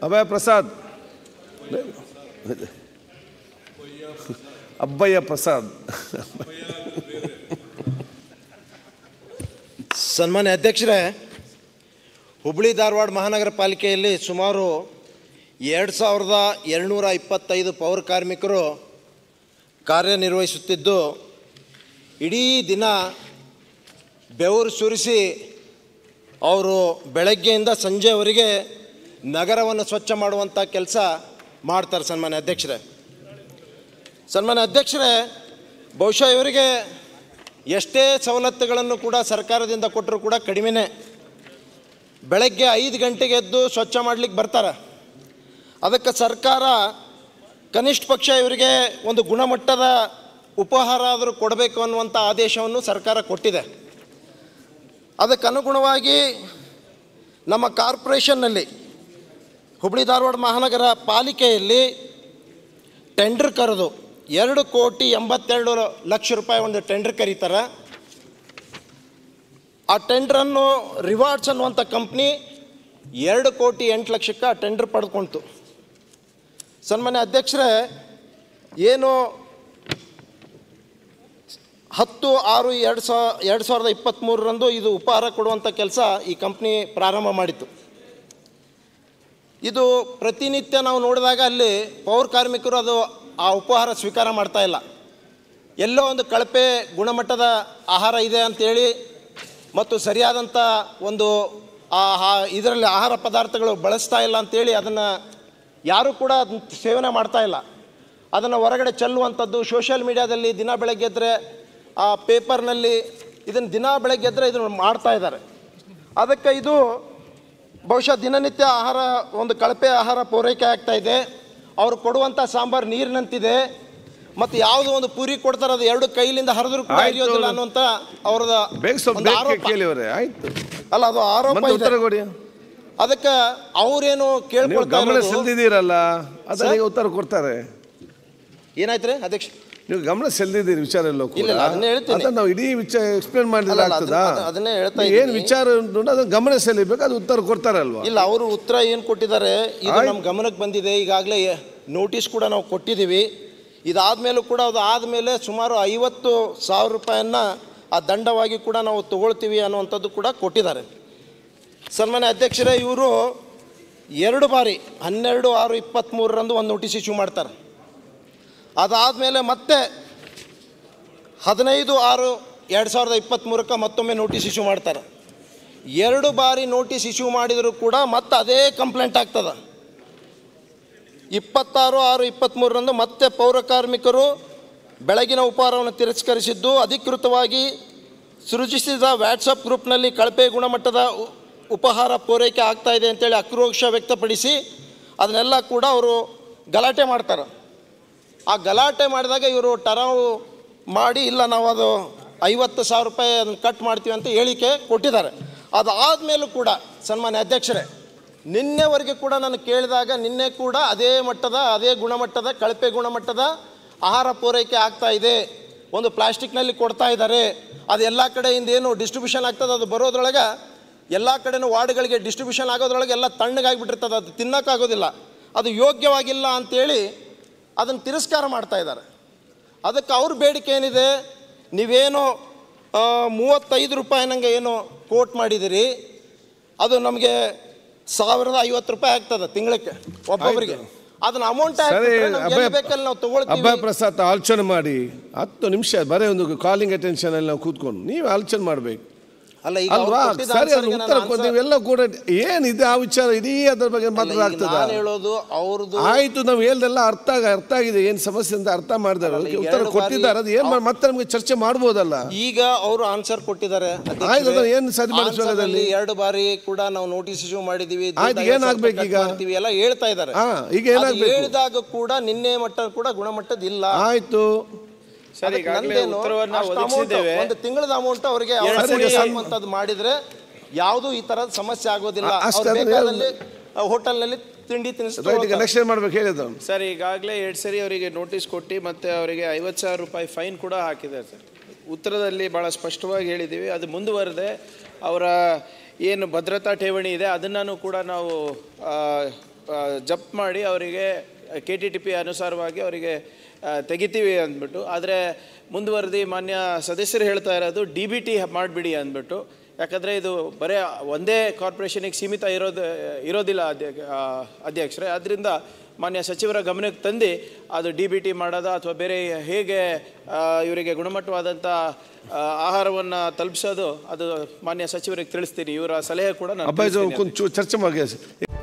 ಅಭಯ ಪ್ರಸಾದ್ ಅಬ್ಬಯ್ಯ ಪ್ರಸಾದ್ ಸನ್ಮಾನ್ಯ ಅಧ್ಯಕ್ಷರೇ ಹುಬ್ಬಳ್ಳಿ ಧಾರವಾಡ ಮಹಾನಗರ ಪಾಲಿಕೆಯಲ್ಲಿ ಸುಮಾರು ಎರಡು ಸಾವಿರದ ಎರಡುನೂರ ಇಪ್ಪತ್ತೈದು ಪೌರ ಕಾರ್ಮಿಕರು ಕಾರ್ಯನಿರ್ವಹಿಸುತ್ತಿದ್ದು ಇಡೀ ದಿನ ಬೆವರು ಸುರಿಸಿ ಅವರು ಬೆಳಗ್ಗೆಯಿಂದ ಸಂಜೆವರೆಗೆ ನಗರವನ್ನು ಸ್ವಚ್ಛ ಮಾಡುವಂಥ ಕೆಲಸ ಮಾಡ್ತಾರೆ ಸನ್ಮಾನ್ಯ ಅಧ್ಯಕ್ಷರೇ ಸನ್ಮಾನ್ಯ ಅಧ್ಯಕ್ಷರೇ ಬಹುಶಃ ಇವರಿಗೆ ಎಷ್ಟೇ ಸವಲತ್ತುಗಳನ್ನು ಕೂಡ ಸರ್ಕಾರದಿಂದ ಕೊಟ್ಟರೂ ಕೂಡ ಕಡಿಮೆನೇ ಬೆಳಗ್ಗೆ ಐದು ಗಂಟೆಗೆ ಎದ್ದು ಸ್ವಚ್ಛ ಮಾಡ್ಲಿಕ್ಕೆ ಬರ್ತಾರೆ ಅದಕ್ಕೆ ಸರ್ಕಾರ ಕನಿಷ್ಠ ಪಕ್ಷ ಇವರಿಗೆ ಒಂದು ಗುಣಮಟ್ಟದ ಉಪಹಾರ ಆದರೂ ಕೊಡಬೇಕು ಅನ್ನುವಂಥ ಆದೇಶವನ್ನು ಸರ್ಕಾರ ಕೊಟ್ಟಿದೆ ಅದಕ್ಕೆ ಅನುಗುಣವಾಗಿ ನಮ್ಮ ಕಾರ್ಪೊರೇಷನ್ನಲ್ಲಿ ಹುಬ್ಬಳ್ಳಿ ಧಾರವಾಡ ಮಹಾನಗರ ಪಾಲಿಕೆಯಲ್ಲಿ ಟೆಂಡರ್ ಕರೆದು ಎರಡು ಕೋಟಿ ಎಂಬತ್ತೆರಡು ಲಕ್ಷ ರೂಪಾಯಿ ಒಂದು ಟೆಂಡರ್ ಕರೀತಾರೆ ಆ ಟೆಂಡ್ರನ್ನು ರಿವಾರ್ಡ್ಸ್ ಅನ್ನುವಂಥ ಕಂಪ್ನಿ ಎರಡು ಕೋಟಿ ಎಂಟು ಲಕ್ಷಕ್ಕೆ ಆ ಟೆಂಡರ್ ಪಡೆದುಕೊಂತು ಸನ್ಮಾನ್ಯ ಅಧ್ಯಕ್ಷರೇ ಏನು ಹತ್ತು ಆರು ಎರಡು ಸಾವಿರ ಎರಡು ಸಾವಿರದ ಇಪ್ಪತ್ತ್ಮೂರರಂದು ಇದು ಉಪಹಾರ ಕೊಡುವಂಥ ಕೆಲಸ ಈ ಕಂಪ್ನಿ ಪ್ರಾರಂಭ ಮಾಡಿತ್ತು ಇದು ಪ್ರತಿನಿತ್ಯ ನಾವು ನೋಡಿದಾಗ ಅಲ್ಲಿ ಪೌರ ಕಾರ್ಮಿಕರು ಅದು ಆ ಉಪಹಾರ ಸ್ವೀಕಾರ ಮಾಡ್ತಾ ಇಲ್ಲ ಎಲ್ಲೋ ಒಂದು ಕಳಪೆ ಗುಣಮಟ್ಟದ ಆಹಾರ ಇದೆ ಅಂತೇಳಿ ಮತ್ತು ಸರಿಯಾದಂಥ ಒಂದು ಆ ಇದರಲ್ಲಿ ಆಹಾರ ಪದಾರ್ಥಗಳು ಬಳಸ್ತಾ ಇಲ್ಲ ಅಂತೇಳಿ ಅದನ್ನು ಯಾರೂ ಕೂಡ ಅದನ್ನ ಸೇವನೆ ಮಾಡ್ತಾ ಇಲ್ಲ ಅದನ್ನು ಹೊರಗಡೆ ಚೆಲ್ಲುವಂಥದ್ದು ಸೋಷಿಯಲ್ ಮೀಡಿಯಾದಲ್ಲಿ ದಿನ ಬೆಳಗ್ಗೆ ಎದ್ದರೆ ಆ ಪೇಪರ್ನಲ್ಲಿ ಇದನ್ನು ದಿನ ಬೆಳಗ್ಗೆ ಎದ್ದರೆ ಇದನ್ನು ಮಾಡ್ತಾ ಇದ್ದಾರೆ ಅದಕ್ಕೆ ಇದು ಬಹುಶಃ ದಿನನಿತ್ಯ ಆಹಾರ ಒಂದು ಕಳಪೆ ಆಹಾರ ಪೂರೈಕೆ ಆಗ್ತಾ ಇದೆ ಅವ್ರು ಕೊಡುವಂಥ ಸಾಂಬಾರು ನೀರಿನಂತಿದೆ ಮತ್ತು ಯಾವುದೋ ಒಂದು ಪೂರಿ ಕೊಡ್ತಾರೆ ಅದು ಎರಡು ಕೈಲಿಂದ ಹರಿದ್ರು ಕೂಡ ಆಯ್ತು. ಹಿಡಿಯೋದಿಲ್ಲ ಅನ್ನುವಂಥ ಅವ್ರದ ಬೇಗ ಸ್ವಲ್ಪ ಒಂದು ಬೇಗ ಆರೋಪ. ಕೇಳಿವ್ರೆ ಆಯ್ತು ಅಲ್ಲ ಅದು ಆರೋಪ ಮತ್ತೆ ಇದೆ ಉತ್ತರ ಕೊಡಿ ಅದಕ್ಕೆ ಅವರೇನು ನೀವು ಕೇಳ್ಕೊಳ್ತಾ ಗಮನ ಇರೋದು- ಸೆಲ್ದಿದ್ದೀರಲ್ಲ ಸರ್? ಅದಕ್ಕೆ ಉತ್ತರ ಕೊಡ್ತಾರೆ ಏನಾಯ್ತು ರೀ ಅಧ್ಯಕ್ಷ ನೀವು ಗಮನ ಸೆಲ್ದಿದ್ದೀರಿ ವಿಚಾರ ಎಲ್ಲ ಕೂಡ ಇಲ್ಲ, ಇಲ್ಲ, ಅದನ್ನೇ ಹೇಳ್ತೀನಿ. ಅದನ್ನ ನಾವು ಇಡೀ ವಿಚಾರ ಎಕ್ಸ್ಪ್ಲೇನ್ ಮಾಡಿದ್ರೆ ಅಲ್ಲ, ಅಲ್ಲ, ಆಗ್ತದಾ ಅದನ್ನ- ಅದನ್ನೇ ಹೇಳ್ತಾ ಏನು ಇದ್ದೀನಿ. ವಿಚಾರ ಉಂಟು ಅದನ್ನ ಗಮನ ಸೆಳಿಬೇಕು ಅದು ಉತ್ತರ ಕೊಡ್ತಾರಲ್ವಾ ಇಲ್ಲ ಅವರು ಉತ್ತರ ಏನು ಕೊಟ್ಟಿದ್ದಾರೆ ಇದು ಆಯ್ತು. ನಮ್ಮ ಗಮನಕ್ಕೆ ಬಂದಿದೆ ಈಗಾಗಲೇ ನೋಟಿಸ್ ಕೂಡ ನಾವು ಕೊಟ್ಟಿದ್ದೀವಿ ಇದಾದಮೇಲೂ ಕೂಡ ಅದು ಆದಮೇಲೆ ಸುಮಾರು ಐವತ್ತು ಸಾವಿರ ರೂಪಾಯಿಯನ್ನ ಆ ದಂಡವಾಗಿ ಕೂಡ ನಾವು ತಗೊಳ್ತೀವಿ ಅನ್ನುವಂಥದ್ದು ಕೂಡ ಕೊಟ್ಟಿದ್ದಾರೆ ಸನ್ಮಾನ್ಯ ಅಧ್ಯಕ್ಷರೇ ಇವರು ಎರಡು ಬಾರಿ ಹನ್ನೆರಡು ಆರು ಇಪ್ಪತ್ತ್ಮೂರರಂದು ಒಂದು ನೋಟಿಸ್ ಇಶ್ಯೂ ಮಾಡ್ತಾರೆ ಅದಾದಮೇಲೆ ಮತ್ತೆ ಹದಿನೈದು ಆರು ಎರಡು ಸಾವಿರದ ಇಪ್ಪತ್ತ್ಮೂರಕ್ಕೆ ಮತ್ತೊಮ್ಮೆ ನೋಟಿಸ್ ಇಶ್ಯೂ ಮಾಡ್ತಾರೆ ಎರಡು ಬಾರಿ ನೋಟಿಸ್ ಇಶ್ಯೂ ಮಾಡಿದರೂ ಕೂಡ ಮತ್ತೆ ಅದೇ ಕಂಪ್ಲೇಂಟ್ ಆಗ್ತದೆ ಇಪ್ಪತ್ತಾರು ಆರು ಇಪ್ಪತ್ತ್ಮೂರರಂದು ಮತ್ತೆ ಪೌರ ಕಾರ್ಮಿಕರು ಬೆಳಗಿನ ಉಪಹಾರವನ್ನು ತಿರಸ್ಕರಿಸಿದ್ದು ಅಧಿಕೃತವಾಗಿ ಸೃಜಿಸಿದ ವ್ಯಾಟ್ಸಪ್ ಗ್ರೂಪ್ನಲ್ಲಿ ಕಳಪೆ ಗುಣಮಟ್ಟದ ಉ- ಉಪಹಾರ ಪೂರೈಕೆ ಆಗ್ತಾ ಇದೆ ಅಂತೇಳಿ ಆಕ್ರೋಶ ವ್ಯಕ್ತಪಡಿಸಿ ಅದನ್ನೆಲ್ಲ ಕೂಡ ಅವರು ಗಲಾಟೆ ಮಾಡ್ತಾರೆ ಆ ಗಲಾಟೆ ಮಾಡಿದಾಗ ಇವರು ಟರಾವು ಮಾಡಿ ಇಲ್ಲ ನಾವು ಅದು ಐವತ್ತು ಸಾವಿರ ರೂಪಾಯಿ ಅದನ್ನು ಕಟ್ ಮಾಡ್ತೀವಿ ಅಂತ ಹೇಳಿಕೆ ಕೊಟ್ಟಿದ್ದಾರೆ ಅದಾದಮೇಲೂ ಕೂಡ ಸನ್ಮಾನ್ಯ ಅಧ್ಯಕ್ಷರೇ ನಿನ್ನೆವರೆಗೆ ಕೂಡ ನಾನು ಕೇಳಿದಾಗ ನಿನ್ನೆ ಕೂಡ ಅದೇ ಮಟ್ಟದ ಅದೇ ಗುಣಮಟ್ಟದ ಕಳಪೆ ಗುಣಮಟ್ಟದ ಆಹಾರ ಪೂರೈಕೆ ಆಗ್ತಾ ಇದೆ ಒಂದು ಪ್ಲಾಸ್ಟಿಕ್ನಲ್ಲಿ ಕೊಡ್ತಾ ಇದ್ದಾರೆ ಅದು ಎಲ್ಲ ಕಡೆಯಿಂದ ಏನು ಡಿಸ್ಟ್ರಿಬ್ಯೂಷನ್ ಆಗ್ತದೆ ಅದು ಬರೋದ್ರೊಳಗೆ ಎಲ್ಲ ಕಡೆನೂ ವಾರ್ಡ್ಗಳಿಗೆ ಡಿಸ್ಟ್ರಿಬ್ಯೂಷನ್ ಆಗೋದ್ರೊಳಗೆ ಎಲ್ಲ ತಣ್ಣಗಾಗಿಬಿಟ್ಟಿರ್ತದೆ ಅದು ತಿನ್ನೋಕ್ಕಾಗೋದಿಲ್ಲ ಅದು ಯೋಗ್ಯವಾಗಿಲ್ಲ ಅಂತೇಳಿ ಅದನ್ನು ತಿರಸ್ಕಾರ ಮಾಡ್ತಾ ಇದ್ದಾರೆ ಅದಕ್ಕೆ ಅವ್ರ ಬೇಡಿಕೆ ಏನಿದೆ ನೀವೇನು ಆ, ಮೂವತ್ತೈದು ರೂಪಾಯಿ ನಂಗೆ ಏನು ಕೋಟ್ ಮಾಡಿದಿರಿ ಅದು ನಮಗೆ ಸಾವಿರದ ಐವತ್ತು ರೂಪಾಯಿ ಆಗ್ತದೆ ತಿಂಗಳಿಗೆ ಒಬ್ಬೊಬ್ಬರಿಗೆ ಅದನ್ನ ಅಮೌಂಟ್ ಸರಿ ಅಭಯ ಬೇಕಲ್ಲಿ ನಾವು ತಗೊಳ್ತೀವಿ ಅಭಯ ಪ್ರಸಾದ್ ಆಲೋಚನೆ ಮಾಡಿ ಹತ್ತು ನಿಮಿಷ ಬರೀ ಒಂದು ಕಾಲಿಂಗ್ ಅಟೆನ್ಷನ್ ಅಲ್ಲಿ ನಾವು ಕೂತ್ಕೊಂಡು ನೀವು ಆಲೋಚನೆ ಮಾಡ್ಬೇಕು ಅಲ್ಲ ಈಗ ಅವ್ರು ಅಲ್ವಾ ಕೊಟ್ಟಿದ್ದ ಸರಿ ಅದು answerಗೆ ನಾನು ಉತ್ತರ answer- ಕೊಟ್ಟು ನೀವೆಲ್ಲ ಕೂಡ ಏನಿದೆ ಆ ವಿಚಾರ ಇಡೀ ಅದ್ರ ಬಗ್ಗೆ ಅಲ್ಲ, ಮಾತ್ರ ಈಗ ಆಗ್ತದ ನಾನು ಹೇಳೋದು ಅವ್ರದ್ದು ಆಯ್ತು ನಾವು ಹೇಳ್ದೆಲ್ಲ ಅರ್ಥ ಆಗ- ಅರ್ಥ ಆಗಿದೆ ಏನ್ ಸಮಸ್ಯೆ ಅಂತ ಅರ್ಥ ಮಾಡಿದಾರೆ ಅಲ್ಲ, ಈಗ ಉತ್ತರ ಎರಡು ಕೊಟ್ಟಿದ್ದಾರೆ ಅದು ಏನ್ ಮಾಡ್- ಮತ್ತೆ ನಮಗೆ ಚರ್ಚೆ ಮಾಡ್ಬೋದಲ್ಲ ಈಗ ಅವರು ಆನ್ಸರ್ ಕೊಟ್ಟಿದ್ದಾರೆ ಅಧ್ಯಕ್ಷರೇ. ಆಯ್ತು, ಅದನ್ನ ಏನು ಸರಿಪಡಿಸುವಾಗ Answer ಅದರಲ್ಲಿ? ಅಲ್ಲಿ ಎರಡು ಬಾರಿ ಕೂಡ ನಾವು ನೋಟಿಸ್ ಇಶ್ಯೂ ಮಾಡಿದೀವಿ ದುಡ್ಡು ಆಯ್ತು, ಐವತ್ತು ಏನಾಗ್ಬೇಕು ಸಾವಿರ ಈಗ? cut ಮಾಡ್ತೀವಿ ಎಲ್ಲ ಹೇಳ್ತಾ ಇದ್ದಾರೆ ಹಾ, ಈಗ ಅದು ಏನಾಗ್ಬೇಕು? ಹೇಳಿದಾಗ ಕೂಡ ನಿನ್ನೆ ಮಟ್ಟ ಕೂಡ ಗುಣಮಟ್ಟದ ಇಲ್ಲ ಆಯ್ತು ಸರ್ ಅದಕ್ಕೆ ಈಗಾಗಲೇ ನಂದೇನು ಉತ್ತರವನ್ನ ಅಷ್ಟು amount, ಒದಗಿಸಿದ್ದೇವೆ ಒಂದು ತಿಂಗಳದ ಅಮೌಂಟ್ ಅವರಿಗೆ ಎರಡು ಸರಿ. ಮಾಡಿದ್ರೆ ಯಾವುದು ಈ ತರದ ಸಮಸ್ಯೆ ಆಗೋದಿಲ್ಲ ಅ- ಅಷ್ಟೇ ಅವ್ರು ಅದನ್ನ ಬೇಕಾದಲ್ಲಿ ಹೋಟೆಲ್ನಲ್ಲಿ ತಿಂಡಿ ತಿನಿಸು ರೈಟ್ ಈಗ ತಗೊಳ್ತಾರೆ. ನೆಕ್ಸ್ಟ್ ಏನ್ ಮಾಡ್ಬೇಕು ಹೇಳಿದ್ದು ಸರ್ ಈಗಾಗಲೇ ಎರಡು ಸರಿ ಅವರಿಗೆ ನೋಟಿಸ್ ಕೊಟ್ಟು ಮತ್ತೆ ಅವರಿಗೆ ಐವತ್ತು ಸಾವಿರ ರೂಪಾಯಿ ಫೈನ್ ಕೂಡ ಹಾಕಿದ್ದಾರೆ ಸರ್ ಉತ್ತರದಲ್ಲಿ ಭಾಳ ಸ್ಪಷ್ಟವಾಗಿ ಹೇಳಿದ್ದೀವಿ ಅದು ಮುಂದುವರೆದೆ ಅವರ ಏನು ಭದ್ರತಾ ಠೇವಣಿ ಇದೆ ಅದನ್ನು ಕೂಡ ನಾವು ಆ, ಆ, ಜಪ್ ಮಾಡಿ ಅವರಿಗೆ ಕೆ ಟಿ ಟಿ ಪಿ ಅನುಸಾರವಾಗಿ ಅವರಿಗೆ ಆ, ತೆಗಿತೀವಿ ಅಂದ್ಬಿಟ್ಟು ಆದರೆ ಮುಂದುವರೆದು ಮಾನ್ಯ ಸದಸ್ಯರು ಹೇಳ್ತಾ ಇರೋದು ಡಿ ಬಿ ಟಿ ಮಾಡಿಬಿಡಿ ಅಂದ್ಬಿಟ್ಟು ಯಾಕಂದರೆ ಇದು ಬರೀ ಒಂದೇ ಕಾರ್ಪೊರೇಷನಿಗೆ ಸೀಮಿತ ಇರೋದು ಇರೋದಿಲ್ಲ ಅಧ್ಯಕ್ಷ ಆ, ಅಧ್ಯಕ್ಷರೇ ಅದರಿಂದ ಮಾನ್ಯ ಸಚಿವರ ಗಮನಕ್ಕೆ ತಂದು ಅದು ಡಿ ಬಿ ಟಿ ಮಾಡೋದ ಅಥವಾ ಬೇರೆ ಹೇಗೆ ಆ, ಇವರಿಗೆ ಗುಣಮಟ್ಟವಾದಂಥ ಆಹಾರವನ್ನು ತಲುಪಿಸೋದು ಅದು ಮಾನ್ಯ ಸಚಿವರಿಗೆ ತಿಳಿಸ್ತೀನಿ ಇವರ ಸಲಹೆ ಕೂಡ ನಾನು ಅಬ್ಬಾಯಿ ತಿಳಿಸ್ತೀನಿ. ಕೊಂಚ ಚರ್ಚೆ ಮಾಡಿ